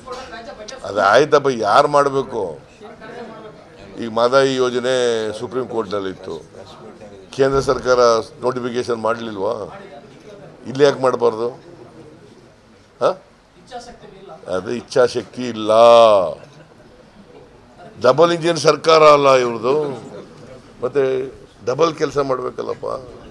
ಅದು ಆಯ್ತಪ್ಪ ಯಾರು ಮಾಡಬೇಕು ಈಗ ಮಾದಾಯಿ ಯೋಜನೆ ಸುಪ್ರೀಂ ಕೋರ್ಟ್ನಲ್ಲಿತ್ತು ಕೇಂದ್ರ ಸರ್ಕಾರ ನೋಟಿಫಿಕೇಶನ್ ಮಾಡಲಿಲ್ವಾ ಇಲ್ಲಿ ಯಾಕೆ ಮಾಡಬಾರ್ದು ಹಾಂ ಅದು ಇಚ್ಛಾಶಕ್ತಿ ಇಲ್ಲ ಡಬಲ್ ಇಂಜಿನ್ ಸರ್ಕಾರ ಅಲ್ಲ ಇವ್ರದ್ದು ಮತ್ತೆ ಡಬಲ್ ಕೆಲಸ ಮಾಡಬೇಕಲ್ಲಪ್ಪ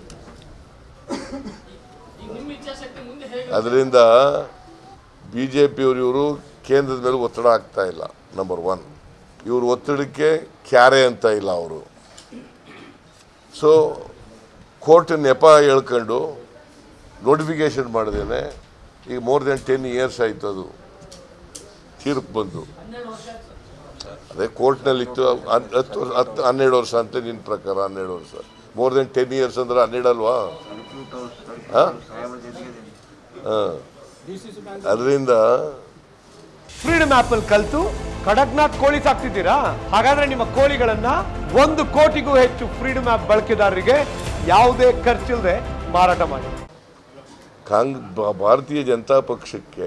ಅದರಿಂದ ಬಿ ಜೆ ಪಿಯವರು ಇವರು ಕೇಂದ್ರದ ಮೇಲೆ ಒತ್ತಡ ಆಗ್ತಾ ಇಲ್ಲ ನಂಬರ್ ಒನ್ ಇವರು ಒತ್ತಡಕ್ಕೆ ಕ್ಯಾರೆ ಅಂತ ಇಲ್ಲ ಅವರು ಸೊ ಕೋರ್ಟ್ ನೆಪ ಹೇಳ್ಕೊಂಡು ನೋಟಿಫಿಕೇಶನ್ ಮಾಡಿದ್ದೇನೆ ಈಗ ಮೋರ್ ದೆನ್ ಟೆನ್ ಇಯರ್ಸ್ ಆಯಿತು ಅದು ತೀರ್ಪು ಬಂದು ಅದೇ ಕೋರ್ಟ್ನಲ್ಲಿತ್ತು ಹನ್- ಹತ್ತು ವರ್ಷ ಹತ್ತು ಹನ್ನೆರಡು ವರ್ಷ ಅಂತ ನಿನ್ನ ಪ್ರಕಾರ ಹನ್ನೆರಡು ವರ್ಷ ಮೋರ್ ದೆನ್ ಟೆನ್ ಇಯರ್ಸ್ ಅಂದ್ರೆ ಹನ್ನೆರಡು ಅಲ್ವಾ ಹಾಂ ಹಾಂ ಅದರಿಂದ ಫ್ರೀಡಮ್ ಆಪ್ ಅಲ್ಲಿ ಕಲ್ತು ಕಡಕ್ನಾಥ್ ಕೋಳಿ ಸಾಕ್ತಿದ್ದೀರಾ ಹಾಗಾದ್ರೆ ನಿಮ್ಮ ಕೋಳಿಗಳನ್ನ ಒಂದು ಕೋಟಿಗೂ ಹೆಚ್ಚು ಫ್ರೀಡಮ್ ಆಪ್ ಬಳಕೆದಾರರಿಗೆ ಯಾವುದೇ ಖರ್ಚಿಲ್ಲದೆ ಮಾರಾಟ ಮಾಡಿ ಕಾಂಗ್ ಬ- ಭಾರತೀಯ ಜನತಾ ಪಕ್ಷಕ್ಕೆ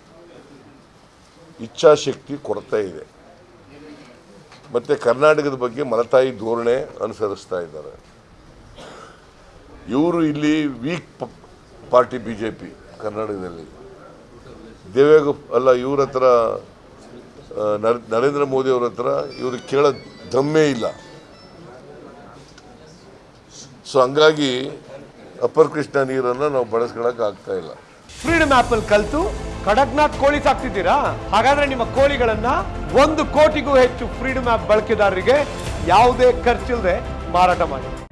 ಇಚ್ಛಾಶಕ್ತಿ ಕೊರತೆ ಇದೆ ಮತ್ತು ಕರ್ನಾಟಕದ ಬಗ್ಗೆ ಮಲತಾಯಿ ಧೋರಣೆ ಅನುಸರಿಸ್ತಾ ಇದ್ದಾರೆ ಇವರು ಇಲ್ಲಿ weak party B J P ಕರ್ನಾಟಕದಲ್ಲಿ ದೇವೇಗೌ ಅಲ್ಲ ಇವ್ರ ಹತ್ರ ಆ, ನರ್- ನರೇಂದ್ರ ಮೋದಿ ಅವ್ರ ಹತ್ರ ಇವರು ಕೇಳೋ ದಮ್ಮೇ ಇಲ್ಲ ಸೊ ಹಂಗಾಗಿ ಅಪ್ಪರ್ ಕೃಷ್ಣ ನೀರನ್ನು ನಾವು ಬಳಸ್ಕೊಳಕ್ ಆಗ್ತಾ ಇಲ್ಲ ಫ್ರೀಡಮ್ ಆಪ್ ಅಲ್ಲಿ ಕಲ್ತು ಕಡಕ್ನಾಥ್ ಕೋಳಿ ಸಾಕ್ತಿದ್ದೀರಾ ಹಾಗಾದ್ರೆ ನಿಮ್ಮ ಕೋಳಿಗಳನ್ನ ಒಂದು ಕೋಟಿಗೂ ಹೆಚ್ಚು ಫ್ರೀಡಮ್ ಆಪ್ ಬಳಕೆದಾರರಿಗೆ ಯಾವುದೇ ಖರ್ಚಿಲ್ಲದೆ ಮಾರಾಟ ಮಾಡಿ